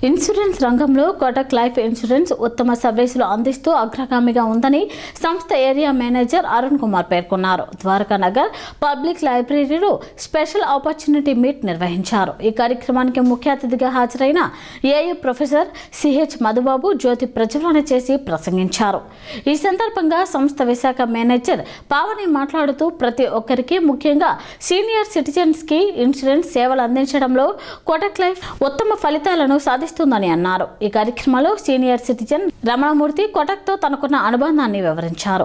insurance రంగంలో Kotak life insurance ఉత్తమ సర్వీసులు అందిస్తూ అగ్రగామిగా ఉందని సంస్థ ఏరియా మేనేజర్ అరుణ్ కుమార్ పేర్కొన్నారు ద్వారకా నగర్ పబ్లిక్ లైబ్రరీలో స్పెషల్ ఆపర్చునిటీ మీట్ నిర్వహించారు ఈ కార్యక్రమానికి ముఖ్య అతిథిగా హాజరైన ఏయూ ప్రొఫెసర్ సిహెచ్ మధుబాబు జ్యోతి ప్రజ్వలన చేసి ప్రసంగించారు ఈ సందర్భంగా సంస్థ విశాఖ మేనేజర్ పావని మాట్లాడుతూ ప్రతి ఒక్కరికి ముఖ్యంగా సీనియర్ సిటిజన్స్ కి ఇన్సూరెన్స్ సేవలు అందించడంలో కోటక్ లైఫ్ ఉత్తమ ఫలితాలను సాధిస్తుందని అన్నారు ఈ కార్యక్రమంలో సీనియర్ సిటిజన్ రమణమూర్తి కోటక్తో తనకున్న అనుబంధాన్ని వివరించారు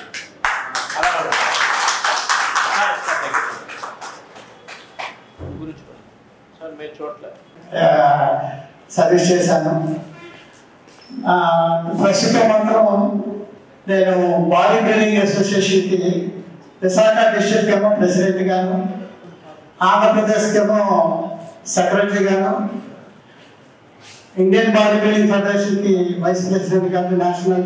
సార్ మేము చూడలే సర్వీస్ చేశాను ఆ, ప్రస్తుతం మాత్రం నేను బాడీ బిల్డింగ్ అసోసియేషన్కి విశాఖ డిస్ట్రిక్ట్ ఏమో ప్రెసిడెంట్ గాను ఆంధ్రప్రదేశ్కి ఏమో సెక్రటరీ గాను ఇండియన్ బాడీ బిల్డింగ్ ఫెడరేషన్కి వైస్ ప్రెసిడెంట్ గాను నేషనల్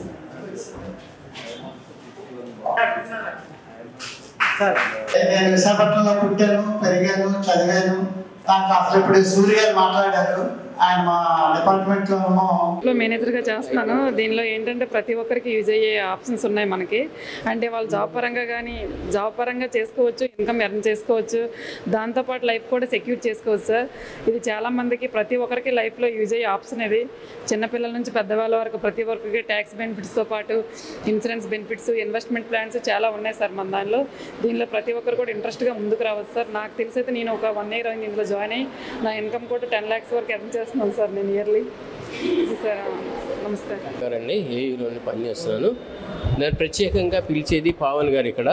నేను విశాఖపట్నంలో పుట్టాను పెరిగాను చదివాను దాంట్లో అసలు ఇప్పుడు సూర్య గారు మాట్లాడారు ఆయన మా డిపార్ట్మెంట్ లో ఏమో లో మేనేజర్గా చేస్తున్నాను దీనిలో ఏంటంటే ప్రతి ఒక్కరికి యూజ్ అయ్యే ఆప్షన్స్ ఉన్నాయి మనకి అంటే వాళ్ళు జాబ్ పరంగా కానీ జాబ్ పరంగా చేసుకోవచ్చు ఇన్కమ్ ఎర్న్ చేసుకోవచ్చు దాంతోపాటు లైఫ్ కూడా సెక్యూర్ చేసుకోవచ్చు సార్ ఇది చాలా మందికి ప్రతి ఒక్కరికి లైఫ్లో యూజ్ అయ్యే ఆప్షన్ ఇది చిన్నపిల్లల నుంచి పెద్దవాళ్ళ వరకు ప్రతి ఒక్కరికి ట్యాక్స్ బెనిఫిట్స్తో పాటు ఇన్సూరెన్స్ బెనిఫిట్స్ ఇన్వెస్ట్మెంట్ ప్లాన్స్ చాలా ఉన్నాయి సార్ మన దానిలో దీనిలో ప్రతి ఒక్కరు కూడా ఇంట్రెస్ట్గా ముందుకు రావచ్చు సార్ నాకు తెలిసి అయితే నేను ఒక వన్ ఇయర్ అయింది ఇందులో జాయిన్ అయ్యి నా ఇన్కమ్ కూడా టెన్ ల్యాక్స్ వరకు ఎర్న్ చేస్తున్నాను సార్ నేను ఇయర్లీ సార్ నమస్తే గారండి ఏఈలోని పనిచేస్తున్నాను నేను ప్రత్యేకంగా పిలిచేది పావన్ గారు ఇక్కడ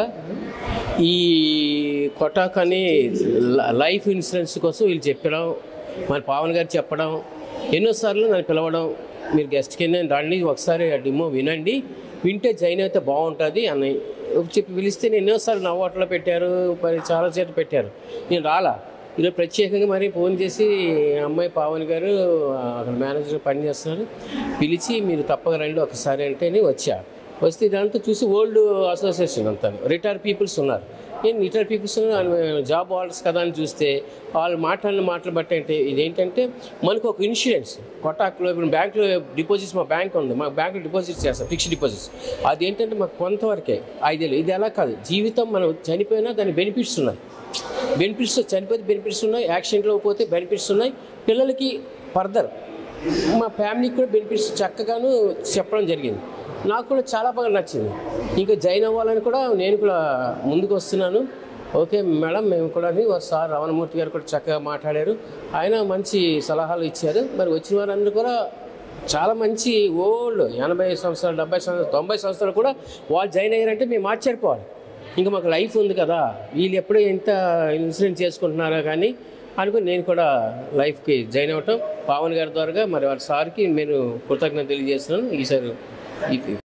ఈ కొటాక్ అని ల- లైఫ్ ఇన్సూరెన్స్ కోసం వీళ్ళు చెప్పడం మరి పావన్ గారు చెప్పడం ఎన్నోసార్లు నన్ను పిలవడం మీరు గెస్ట్కి రండి ఒకసారి ఆ డిమో వినండి వింటే జాయిన్ అయితే బాగుంటుంది అని చెప్పి పిలిస్తే నేను ఎన్నోసార్లు నవ్వాట్లో పెట్టారు మరి చాలా చేత పెట్టారు నేను రాలా ఈరోజు ప్రత్యేకంగా మరి ఫోన్ చేసి అమ్మాయి పావన్ గారు ఆ, అక్కడ మేనేజర్ పని చేస్తున్నారు పిలిచి మీరు తప్పక రండి ఒకసారి అంటేనే వచ్చా వస్తే ఇదంతా చూసి ఓల్డ్ అసోసియేషన్ అంతా రిటైర్ పీపుల్స్ ఉన్నారు నేను రిటైర్ పీపుల్స్ జాబ్ హోల్డర్స్ కదా అని చూస్తే వాళ్ళు మాట్లాడిన మాటలు బట్టి అంటే ఇదేంటంటే మనకు ఒక ఇన్సూరెన్స్ కొట్టాకులో ఇప్పుడు బ్యాంకులో డిపాజిట్స్ మా బ్యాంక్ ఉంది మా బ్యాంకులో డిపాజిట్స్ చేస్తాం ఫిక్స్డ్ డిపాజిట్స్ అది ఏంటంటే మాకు కొంతవరకే ఐదేళ్ళు ఇది ఎలా కాదు జీవితం మనం చనిపోయినా దాని బెనిఫిట్స్ ఉన్నాయి బెనిఫిట్స్ చనిపోతే బెనిఫిట్స్ ఉన్నాయి యాక్సిడెంట్లో పోతే బెనిఫిట్స్ ఉన్నాయి పిల్లలకి ఫర్దర్ మా ఫ్యామిలీకి కూడా బెనిఫిట్స్ చక్కగాను చెప్పడం జరిగింది నాకు కూడా చాలా బాగా నచ్చింది ఇంకా జాయిన్ అవ్వాలని కూడా నేను కూడా ముందుకు వస్తున్నాను ఓకే మేడం మేము కూడా అని సార్ రమణమూర్తి గారు కూడా చక్కగా మాట్లాడారు ఆయన మంచి సలహాలు ఇచ్చారు మరి వచ్చిన వారందరూ కూడా చాలా మంచి ఓల్డ్ ఎనభై సంవత్సరాలు డెబ్బై సంవత్సరాలు తొంభై సంవత్సరాలు కూడా వాళ్ళు జాయిన్ అయ్యారంటే మేము ఆశ్చర్యపోవాలి ఇంకా మాకు లైఫ్ ఉంది కదా వీళ్ళు ఎప్పుడూ ఎంత ఇన్సూరెన్స్ చేసుకుంటున్నారో కానీ అనుకుని నేను కూడా లైఫ్కి జాయిన్ అవ్వటం పావన్ గారి ద్వారా మరి వాళ్ళ సార్కి నేను కృతజ్ఞత తెలియజేస్తున్నాను ఈసారి ఇది